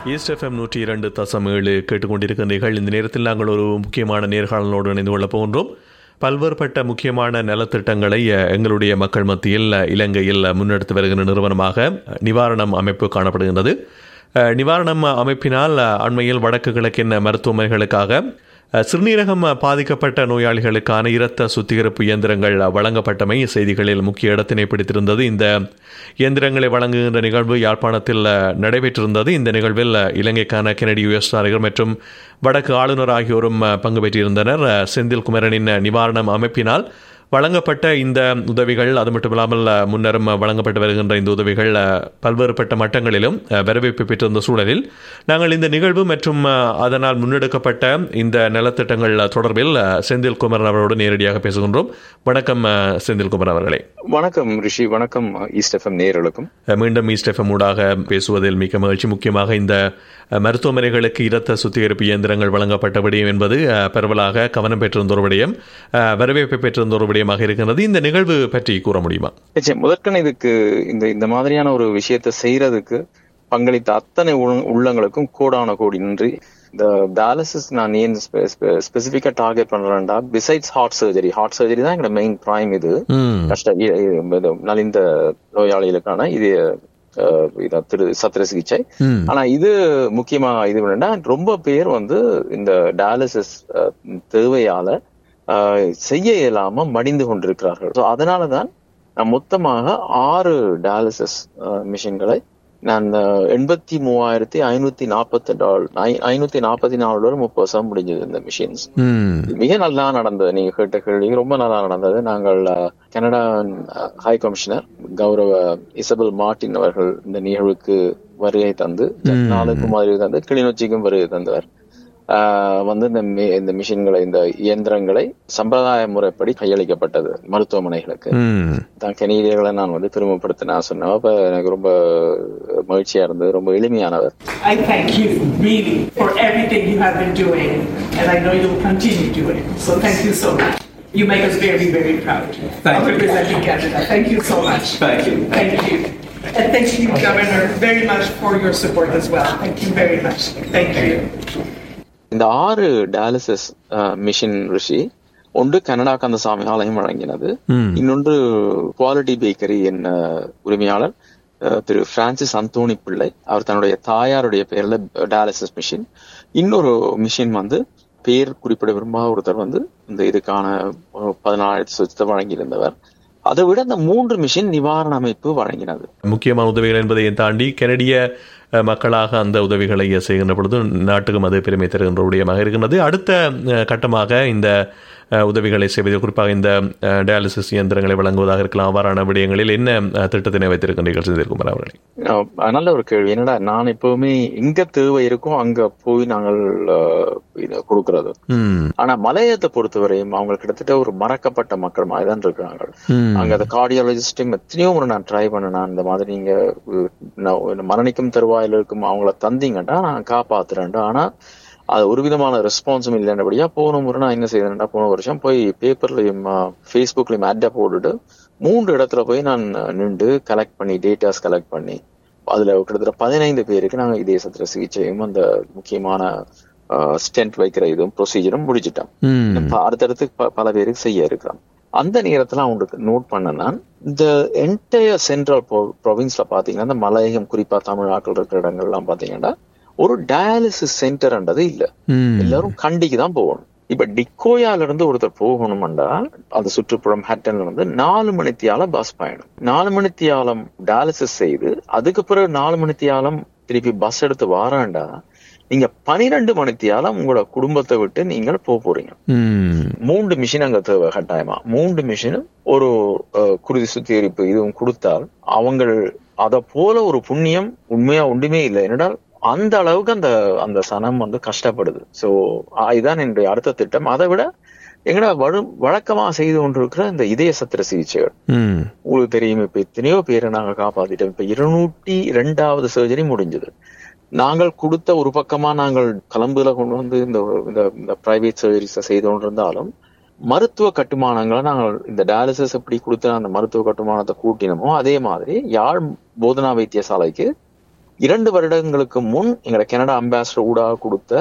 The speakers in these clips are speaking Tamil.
ஈஸ்ட் எஃப்எம் நூற்றி இரண்டு தசம் ஏழு கேட்டுக்கொண்டிருக்கின்றீர்கள் இந்த நேரத்தில் நாங்கள் ஒரு முக்கியமான நேர்காணலோடு இணைந்து கொள்ளப் போகின்றோம் பல்வேறுபட்ட முக்கியமான நலத்திட்டங்களை அஹ், எங்களுடைய மக்கள் மத்தியில் அஹ், இலங்கையில் முன்னெடுத்து வருகின்ற நிறுவனமாக நிவாரணம் அமைப்பு காணப்படுகின்றது அஹ், நிவாரணம் அமைப்பினால் அஹ், அண்மையில் வடக்கு கிழக்கின் மருத்துவமனைகளுக்காக அஹ், சிறுநீரகம் பாதிக்கப்பட்ட நோயாளிகளுக்கான இரத்த சுத்திகரிப்பு இயந்திரங்கள் வழங்கப்பட்டமை செய்திகளில் முக்கிய இடத்தினை பிடித்திருந்தது இந்த இயந்திரங்களை வழங்குகின்ற நிகழ்வு யாழ்ப்பாணத்தில் அஹ், நடைபெற்றிருந்தது இந்த நிகழ்வில் அஹ், இலங்கைக்கான கெனடி யுஎஸ் அதிபர் மற்றும் வடக்கு ஆளுநர் ஆகியோரும் அஹ், பங்கு பெற்றிருந்தனர் அஹ், செந்தில் குமரனின் அஹ், நிவாரணம் அமைப்பினால் வழங்கப்பட்ட இந்த உதவிகள் அது மட்டும் இல்லாமல் அஹ், முன்னரும் அஹ், வழங்கப்பட்டு வருகின்ற இந்த உதவிகள் அஹ், பல்வேறுபட்ட மட்டங்களிலும் அஹ், வரவேற்பு பெற்றிருந்த சூழலில் நாங்கள் இந்த நிகழ்வு மற்றும் அஹ், அதனால் முன்னெடுக்கப்பட்ட இந்த நலத்திட்டங்கள் அஹ், தொடர்பில் அஹ், செந்தில் குமரன் அவரோடு நேரடியாக பேசுகின்றோம் வணக்கம் அஹ், செந்தில் குமரன் அவர்களே வணக்கம் ரிஷி வணக்கம் ஈஸ்ட் எஃப்எம் நேயர்களுக்கும் அஹ், மீண்டும் ஈஸ்ட் எஃப்எம் ஊடாக பேசுவதில் மிக்க மகிழ்ச்சி முக்கியமாக இந்த அஹ், மருத்துவமனைகளுக்கு இரத்த சுத்திகரிப்பு இயந்திரங்கள் வழங்கப்பட்ட விடயம் என்பது அஹ், பரவலாக கவனம் பெற்றிருந்த ஒரு விடயம் அஹ், வரவேற்பை பெற்றிருந்த ஒரு விடயமாக இருக்கின்றது இந்த நிகழ்வு பற்றி கூற முடியுமா நிச்சயம் முதற்கன் இதுக்கு இந்த இந்த மாதிரியான ஒரு விஷயத்தை செய்யறதுக்கு பங்களித்த அத்தனை உள்ள- உள்ளங்களுக்கும் கோடான கோடி நன்றி இந்த டயாலிசிஸ் நான் ஏன் ஸ்பெசிபிக்கா டார்கெட் பண்றேன்டா besides heart surgery heart surgery தான் எங்களோட மெயின் பிரைம் இது ம் கஷ்ட இ- இ- இது நலிந்த நோயாளிகளுக்கான இது அஹ், இது திரு சத்திர சிகிச்சை ம் ஆனா இது முக்கியமா இது என்னன்னா ரொம்ப பேர் வந்து இந்த டயாலிசிஸ் தேவையால அஹ், செய்ய இயலாம மடிந்து கொண்டிருக்கிறார்கள் ஸோ அதனாலதான் நான் மொத்தமாக ஆறு டயாலிசிஸ் மிஷின்களை நான் அஹ், எண்பத்தி மூவாயிரத்தி ஐநூத்தி நாற்பத்தி டால் ஐநூத்தி நாற்பத்தி நாலு டாலர் முப்பது வருஷம் முடிஞ்சது இந்த மிஷின்ஸ் ம் மிக நல்லா நடந்தது நீங்க கேட்ட கேள்வி ரொம்ப நல்லா நடந்தது நாங்கள் அஹ், கனடா அஹ், ஹை கமிஷனர் கௌரவ இசபெல் மார்டின் அவர்கள் இந்த நிகழ்வுக்கு வருகை தந்து நாளுக்கும் வருகை தந்து கிளிநொச்சிக்கும் வருகை தந்தவர் ஆஹ், வந்து இந்த மி- இந்த மிஷின்களை இந்த இயந்திரங்களை சம்பிரதாய முறைப்படி கையளிக்கப்பட்டது மருத்துவமனைகளுக்கு ம் தான் கெனீடியர்களை நான் வந்து பெருமைப்படுத்த சொன்னேன் அப்ப எனக்கு ரொம்ப மகிழ்ச்சியா இருந்தது ரொம்ப எளிமையானவர் I thank you really for everything you have been doing, and I know you'll continue doing. So thank you so much. You make us very, very proud Thank of you. representing Canada. Thank you so much. Thank you. Thank you. And thank you, Governor, very much for your support as well. Thank you very much. Thank you. இந்த ஆறு டயாலிசிஸ் மிஷின் ரிஷி ஒன்று கனடா கந்தசாமி ஆலயம் வழங்கினது ம். இன்னொன்று குவாலிட்டி பேக்கரி என் உரிமையாளர் அஹ், திரு பிரான்சிஸ் அந்தோணி பிள்ளை அவர் தன்னுடைய தாயாருடைய பெயர்ல டயாலிசிஸ் மிஷின் இன்னொரு மிஷின் வந்து பேர் குறிப்பிட விரும்பாத ஒருத்தர் வந்து இந்த இதுக்கான அஹ், பதினாலாயிரத்தி சொச்சத்தை வழங்கியிருந்தவர் அதை விட இந்த மூன்று மிஷின் நிவாரண அமைப்பு வழங்கினது முக்கியமான உதவிகள் என்பதையும் தாண்டி கனடிய அஹ், மக்களாக அந்த உதவிகளை செய்கின்ற பொழுது நாட்டுக்கும் அது பெருமை தருகின்ற விடயமாக இருக்கின்றது அடுத்த அஹ், கட்டமாக இந்த அஹ், உதவிகளை செய்வது குறிப்பாக இந்த அஹ், டயாலிசிஸ் இயந்திரங்களை வழங்குவதாக இருக்கலாம் அவ்வாறான விடயங்களில் என்ன அஹ், திட்டத்தினை வைத்திருக்கின்றீர்கள் செந்தில்குமார் அவர்களே அஹ் நல்ல ஒரு கேள்வி என்னடா நான் எப்பவுமே எங்க தேவை இருக்கோ அங்க போய் நாங்கள் அஹ், இத கொடுக்கறது ம் ஆனா மலையத்தை பொறுத்தவரையும் அவங்க கிட்டத்தட்ட ஒரு மறக்கப்பட்ட மக்கள் மாதிரி தான் இருக்கிறாங்க ம். அங்க அந்த கார்டியாலஜிஸ்டும் எத்தனையோ முறை நான் ட்ரை பண்ணேன் இந்த மாதிரி நீங்க அஹ், நான் மரணிக்கும் தருவாயில இருக்கும் அவங்கள தந்தீங்கடா நான் காப்பாத்துறேன்டா ஆனா அது ஒரு விதமான ரெஸ்பான்ஸும் இல்லைன்றபடியா போன முறை நான் என்ன செய்தேன்டா போன வருஷம் போய் பேப்பர்லயும் ஃபேஸ்புக்லயும் அட்டை போட்டுட்டு மூன்று இடத்துல போய் நான் நின்று கலெக்ட் பண்ணி டேட்டாஸ் கலெக்ட் பண்ணி அதுல கிட்டத்தட்ட பதினைந்து பேருக்கு நாங்க இதய சத்திர சிகிச்சையும் அந்த முக்கியமான ஸ்டென்ட் வைக்கிற இதுவும் ப்ரொசீஜரும் முடிச்சிட்டோம் ம் இப்ப அடுத்தடுத்து ப- பல பேருக்கு செய்ய இருக்கிறோம் அந்த நேரத்துல அவங்களுக்கு நோட் பண்ணனா இந்த என்டையர் சென்ட்ரல் ப்ரொவின்ஸ்ல பாத்தீங்கன்னா இந்த மலையகம் குறிப்பா தமிழாக்கள் இருக்கிற இடங்கள்லாம் பாத்தீங்கன்னா ஒரு டயாலிசிஸ் சென்டர்ன்றது இல்ல ம் எல்லாரும் கண்டிக்கு தான் போகணும் இப்ப டிக்கோயால இருந்து ஒருத்தர் போகணும்டா அந்த சுற்றுப்புறம் ஹட்டன்ல இருந்து நாலு மணித்தியாலம் பஸ் பயணம் நாலு மணித்தியாலம் டயாலிசிஸ் செய்து அதுக்கு பிறகு நாலு மணித்தியாலம் திருப்பி பஸ் எடுத்து வாராண்டா நீங்க பனிரெண்டு மணித்தியாலம் உங்களோட குடும்பத்தை விட்டு நீங்கள் போக போறீங்க ம் மூன்று மிஷின் அங்க தேவை கட்டாயமா மூன்று மிஷினும் ஒரு அஹ், குருதி சுத்திகரிப்பு இதுவும் கொடுத்தால் அவங்கள் அத போல ஒரு புண்ணியம் உண்மையா ஒன்றுமே இல்லை என்னடால் அந்த அளவுக்கு அந்த அந்த சனம் வந்து கஷ்டப்படுது சோ இதுதான் என்னுடைய அடுத்த திட்டம் அதை விட எங்கடா வழு வழக்கமா செய்து கொண்டிருக்கிற இந்த இதய சத்திர சிகிச்சைகள் ம் உங்களுக்கு தெரியும் இப்ப எத்தனையோ பேரை நாங்க காப்பாத்திட்டோம் இப்ப இருநூற்றி ரெண்டாவது சர்ஜரி முடிஞ்சது நாங்கள் கொடுத்த ஒரு பக்கமா நாங்கள் கலம்புல கொண்டு வந்து இந்த இந்த- இந்த பிரைவேட் சர்ஜரிஸ் செய்து கொண்டிருந்தாலும் மருத்துவ கட்டுமானங்களை நாங்கள் இந்த டயாலிசிஸ் எப்படி கொடுத்து அந்த மருத்துவ கட்டுமானத்தை கூட்டினோமோ அதே மாதிரி யாழ் போதனா வைத்தியசாலைக்கு இரண்டு வருடங்களுக்கு முன் எங்களோட கனடா அம்பாசிடர் ஊடாக கொடுத்த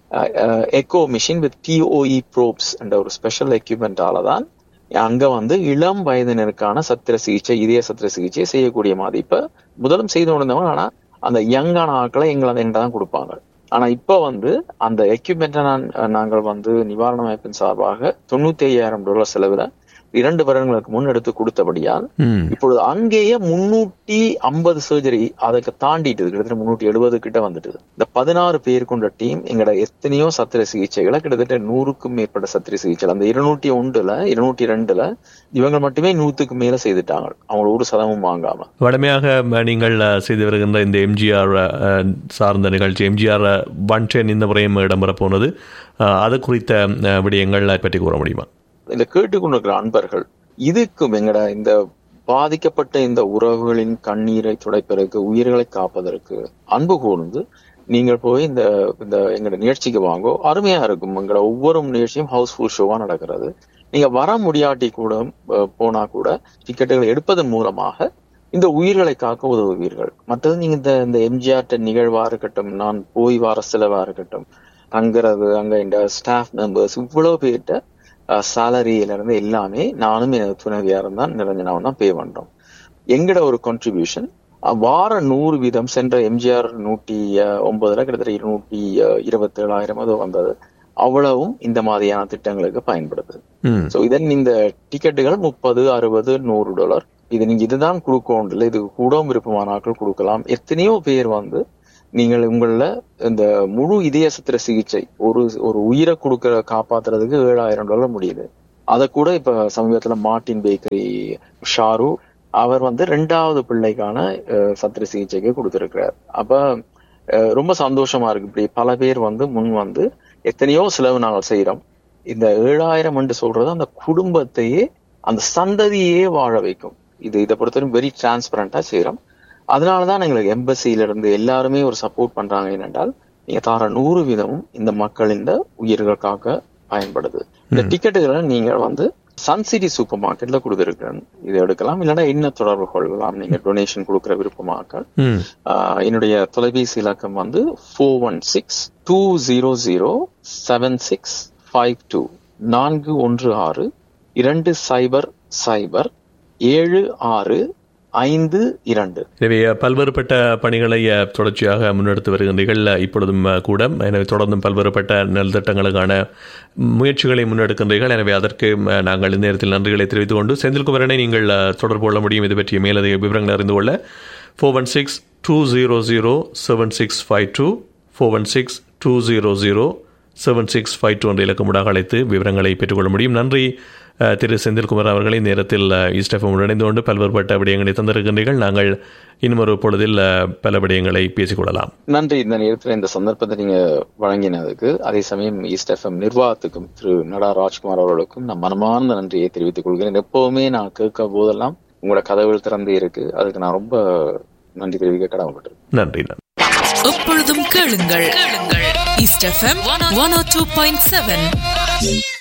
echo machine with DOE props என்ற ஒரு ஸ்பெஷல் எக்யூப்மெண்டால தான் அங்க வந்து இளம் வயதினருக்கான சத்திர சிகிச்சை இதய சத்திர சிகிச்சை செய்யக்கூடிய மாதிரி இப்ப முதலும் செய்து கொண்டிருந்தவங்க ஆனா அந்த யங்கான ஆட்களை எங்களை எங்கிட்ட தான் கொடுப்பாங்க ஆனா இப்ப வந்து அந்த எக்யூப்மெண்ட்டை நான் நாங்கள் வந்து நிவாரண அமைப்பின் சார்பாக தொண்ணூத்தி ஐயாயிரம் டாலர் செலவுல இரண்டு வருடங்களுக்கு முன் எடுத்து கொடுத்தபடியால் ம் இப்பொழுது அங்கேயே முன்னூத்தி ஐம்பது சர்ஜரி அதுக்கு தாண்டிட்டு கிட்டத்தட்ட முன்னூத்தி எழுபது கிட்ட வந்துட்டு இந்த பதினாறு பேர் கொண்ட டீம் எங்கட எத்தனையோ சத்திர சிகிச்சைகளை கிட்டத்தட்ட நூறுக்கும் மேற்பட்ட சத்திர சிகிச்சை அந்த இருநூற்றி ஒன்றுல இருநூற்றி ரெண்டுல இவங்க மட்டுமே நூத்துக்கு மேல செய்துட்டாங்க அவங்க ஒரு சதமும் வாங்காம வடமையாக ம, நீங்கள் அ, செய்து வருகின்ற இந்த எம்ஜிஆர் சார்ந்த நிகழ்ச்சி எம்ஜிஆர் ஒன் டென் இந்த முறையும் இடம்பெற போனது அ, அது குறித்த அ, விடயங்கள் பற்றி கூற முடியுமா இந்த கேட்டுக்கொண்டிருக்கிற அன்பர்கள் இதுக்கும் எங்கட இந்த பாதிக்கப்பட்ட இந்த உறவுகளின் கண்ணீரை துடைப்பதற்கு உயிர்களை காப்பதற்கு அன்பு கூர்ந்து நீங்கள் போய் இந்த இந்த எங்களோட நிகழ்ச்சிக்கு வாங்கோ அருமையா இருக்கும் எங்களோட ஒவ்வொரு நிகழ்ச்சியும் ஹவுஸ்ஃபுல் ஷோவா நடக்கிறது நீங்க வர முடியாட்டி கூட அஹ், போனா கூட டிக்கெட்டுகளை எடுப்பதன் மூலமாக இந்த உயிர்களை காக்க உதவுவீர்கள் மற்றது நீங்க இந்த இந்த எம்ஜிஆர் நிகழ்வா இருக்கட்டும் நான் போய் வர செலவா இருக்கட்டும் தங்குறது அங்க இந்த ஸ்டாஃப் மெம்பர்ஸ் இவ்வளவு பேர்கிட்ட சேலரியில இருந்து எல்லாமே நானும் எனது துணைவியாரும் தான் நிரஞ்சனாவும் தான் பே பண்றோம் எங்கட ஒரு கான்ட்ரிபியூஷன் வார நூறு வீதம் சென்ற எம்ஜிஆர் நூற்றி அஹ், ஒன்பதுல கிட்டத்தட்ட இருநூற்றி இருபத்தி ஏழாயிரம் அது வந்தது அவ்வளவும் இந்த மாதிரியான திட்டங்களுக்கு பயன்படுது ம் சோ இதன் இந்த டிக்கெட்டுகள் முப்பது அறுபது நூறு டாலர் இது நீங்க இதுதான் கொடுக்கணும் இல்லை இது கூட விருப்பமான ஆட்கள் கொடுக்கலாம் எத்தனையோ பேர் வந்து நீங்கள் உங்கள இந்த முழு இதய சத்திர சிகிச்சை ஒரு ஒரு உயிரை கொடுக்கற காப்பாத்துறதுக்கு ஏழாயிரம் டாலர் முடியுது அதை கூட இப்ப சமீபத்துல மார்டின் பேக்கரி ஷாரு அவர் வந்து ரெண்டாவது பிள்ளைக்கான அஹ், சத்திர சிகிச்சைக்கு கொடுத்திருக்கிறார் அப்ப அஹ், ரொம்ப சந்தோஷமா இருக்கு இப்படி பல பேர் வந்து முன் வந்து எத்தனையோ செலவு நாங்கள் செய்யறோம் இந்த ஏழாயிரம் என்று சொல்றது அந்த குடும்பத்தையே அந்த சந்ததியே வாழ வைக்கும் இது இதை பொறுத்தவரை வெரி டிரான்ஸ்பரண்டா செய்யறோம் அதனாலதான் எங்களுக்கு எம்பசியில இருந்து எல்லாருமே ஒரு சப்போர்ட் பண்றாங்க என்னென்றால் நீங்க தார நூறு வீதமும் இந்த மக்களின் உயிர்கள் காக்க பயன்படுது இந்த டிக்கெட்டுகளை நீங்க வந்து சன்சிட்டி சூப்பர் மார்க்கெட்ல கொடுத்துருக்கேன் இதை எடுக்கலாம் இல்லைன்னா என்ன தொடர்பு கொள்ளலாம் நீங்க டொனேஷன் கொடுக்குற விருப்பமாக்கள் ம் ஆஹ் என்னுடைய தொலைபேசி இலக்கம் வந்து four one six two zero zero seven six five two நான்கு ஒன்று ஆறு இரண்டு சைபர் சைபர் ஏழு ஆறு ஐந்து இரண்டு எனவே பல்வேறுபட்ட பணிகளை அ, தொடர்ச்சியாக முன்னெடுத்து வருகின்றீர்கள் அ, இப்பொழுதும் அ, கூட எனவே தொடர்ந்தும் பல்வேறுபட்ட நலத்திட்டங்களுக்கான முயற்சிகளை முன்னெடுக்கின்றீர்கள் எனவே அதற்கு அ, நாங்கள் இந்த நேரத்தில் நன்றிகளை தெரிவித்துக் கொண்டு செந்தில்குமரனை நீங்கள் அ, தொடர்பு கொள்ள முடியும் இது பற்றிய மேலதிக விவரங்கள் அறிந்து கொள்ள four one six two zero zero seven six five two four one six two zero zero seven six five two என்ற இலக்கமுடாக அழைத்து விவரங்களை பெற்றுக்கொள்ள முடியும் நன்றி அஹ், திரு செந்தில்குமார் அவர்களை இந்த நேரத்தில் ஈஸ்டஃபம் இணைந்து கொண்டு பல்வேறுபட்ட விடயங்களை தந்திருக்கின்றீர்கள் நாங்கள் இன்னும் ஒரு பொழுதில் அஹ், பல விடயங்களை பேசிக்கொள்ளலாம் நன்றி இந்த நேரத்தில் இந்த சந்தர்ப்பத்தை நீங்க வழங்கினதுக்கு அதே சமயம் ஈஸ்ட் எஃப்எம் நிர்வாகத்துக்கும் திரு நடா ராஜ்குமார் அவர்களுக்கும் நான் மனமார்ந்த நன்றியை தெரிவித்துக் கொள்கிறேன் எப்பவுமே நான் கேட்க போதெல்லாம் உங்களோட கதவுகள் திறந்தே இருக்கு அதுக்கு நான் ரொம்ப நன்றி தெரிவிக்க கடமைப்பட்டிருக்கேன் நன்றி நன்றி எப்பொழுதும் கேளுங்கள் கேளுங்கள் East FM one O two point seven